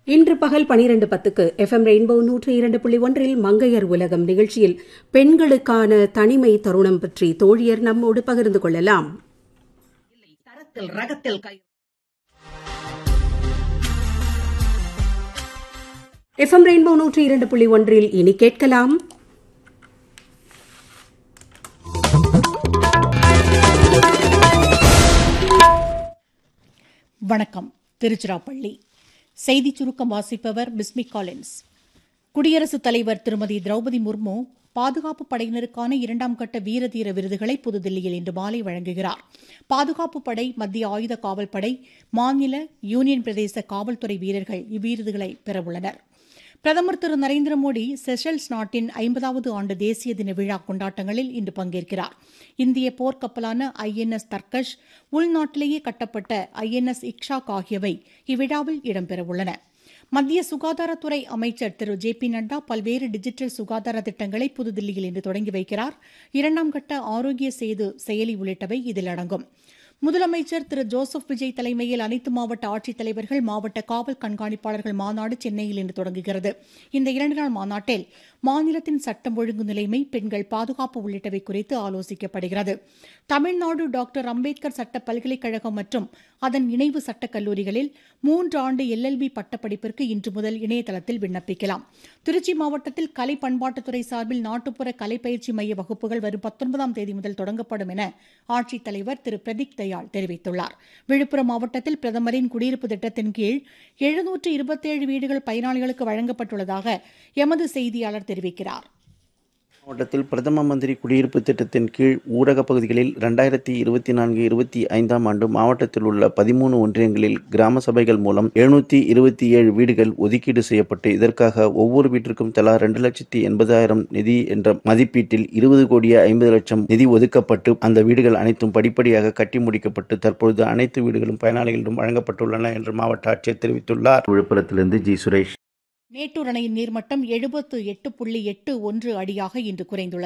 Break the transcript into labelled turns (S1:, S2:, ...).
S1: இன்று பகல் பனிரெண்டு பத்துக்கு எஃப்எம் ரெயின்போ நூற்று இரண்டு புள்ளி ஒன்றில் மங்கையர் உலகம் நிகழ்ச்சியில் பெண்களுக்கான தனிமை தருணம் பற்றி தோழியர் நம்மோடு பகிர்ந்து கொள்ளலாம்
S2: தரத்தில் ரகத்தில் கை
S1: எஃப்எம் ரெயின்போ நூற்று இரண்டு புள்ளி ஒன்றில் இனி கேட்கலாம்
S3: வணக்கம் திருச்சிராப்பள்ளி செய்திச் சுருக்கம் வாசிப்பவர் பிஸ்மி காலின்ஸ் குடியரசுத் தலைவர் திருமதி திரௌபதி முர்மு பாதுகாப்பு படையினருக்கான இரண்டாம் கட்ட வீரதீர விருதுகளை புதுதில்லியில் இன்று மாலை வழங்குகிறார் பாதுகாப்பு படை மத்திய ஆயுத காவல் படை மாநில யூனியன் பிரதேச காவல்துறை வீரர்கள் இவ்விருதுகளை பெறவுள்ளனர் பிரதமர் திரு நரேந்திர மோடி செஷல்ஸ் நாட்டின் ஐம்பதாவது ஆண்டு தேசிய தின விழா கொண்டாட்டங்களில் இன்று பங்கேற்கிறார் இந்திய போர்க்கப்பலான ஐஎன்எஸ் தர்கஷ் உள்நாட்டிலேயே கட்டப்பட்ட ஐஎன்எஸ் இக்ஷாக் ஆகியவை இவ்விழாவில் இடம்பெறவுள்ளன மத்திய சுகாதாரத்துறை அமைச்சர் திரு ஜே பி நட்டா பல்வேறு டிஜிட்டல் சுகாதார திட்டங்களை புதுதில்லியில் இன்று தொடங்கி வைக்கிறார் இரண்டாம் கட்ட ஆரோக்கிய சேது செயலி உள்ளிட்டவை இதில் அடங்கும் முதலமைச்சர் திரு ஜோசப் விஜய் தலைமையில் அனைத்து மாவட்ட ஆட்சித்தலைவர்கள் மாவட்ட காவல் கண்காணிப்பாளர்கள் மாநாடு சென்னையில் இன்று தொடங்குகிறது இந்த இரண்டு நாள் மாநாட்டில் மாநிலத்தின் சட்டம் ஒழுங்கு நிலைமை பெண்கள் பாதுகாப்பு உள்ளிட்டவை குறித்து ஆலோசிக்கப்படுகிறது தமிழ்நாடு டாக்டர் அம்பேத்கர் சட்ட பல்கலைக்கழகம் மற்றும் அதன் இணைவு சட்டக் கல்லூரிகளில் மூன்று ஆண்டு எல்எல்பி பட்டப்படிப்பிற்கு இன்று முதல் இணையதளத்தில் விண்ணப்பிக்கலாம் திருச்சி மாவட்டத்தில் கலை பண்பாட்டுத்துறை சார்பில் நாட்டுப்புற கலை பயிற்சி மைய வகுப்புகள் வரும் பத்தொன்பதாம் தேதி முதல் தொடங்கப்படும் என ஆட்சித்தலைவர் திரு பிரதீக் தயாள் தெரிவித்துள்ளார் விழுப்புரம் மாவட்டத்தில் பிரதமரின் குடியிருப்பு திட்டத்தின் கீழ் எழுநூற்று இருபத்தேழு வீடுகள் பயனாளிகளுக்கு வழங்கப்பட்டுள்ளதாக எமது செய்தியாளர் தெரிவிக்கிறார்
S4: மாவட்டத்தில் பிரதம மந்திரி குடியிருப்பு திட்டத்தின் கீழ் ஊரகப் பகுதிகளில் ரெண்டாயிரத்தி இருபத்தி நான்கு இருபத்தி ஐந்தாம் ஆண்டு மாவட்டத்தில் உள்ள பதிமூணு ஒன்றியங்களில் கிராம சபைகள் மூலம் எழுநூத்தி இருபத்தி ஏழு வீடுகள் ஒதுக்கீடு செய்யப்பட்டு இதற்காக ஒவ்வொரு வீட்டிற்கும் தலா இரண்டு லட்சத்தி எண்பதாயிரம் நிதி என்ற மதிப்பீட்டில் இருபது கோடியே ஐம்பது லட்சம் நிதி ஒதுக்கப்பட்டு அந்த வீடுகள் அனைத்தும் படிப்படியாக கட்டி முடிக்கப்பட்டு தற்பொழுது அனைத்து வீடுகளும் பயனாளிகளிடம் வழங்கப்பட்டுள்ளன என்று மாவட்ட ஆட்சியர் தெரிவித்துள்ளார் விழுப்புரத்திலிருந்து ஜி சுரேஷ்
S3: மேட்டூர் அணையின் நீர்மட்டம் எழுபத்து எட்டு புள்ளி எட்டு ஒன்று அடியாக இன்று குறைந்துள்ளது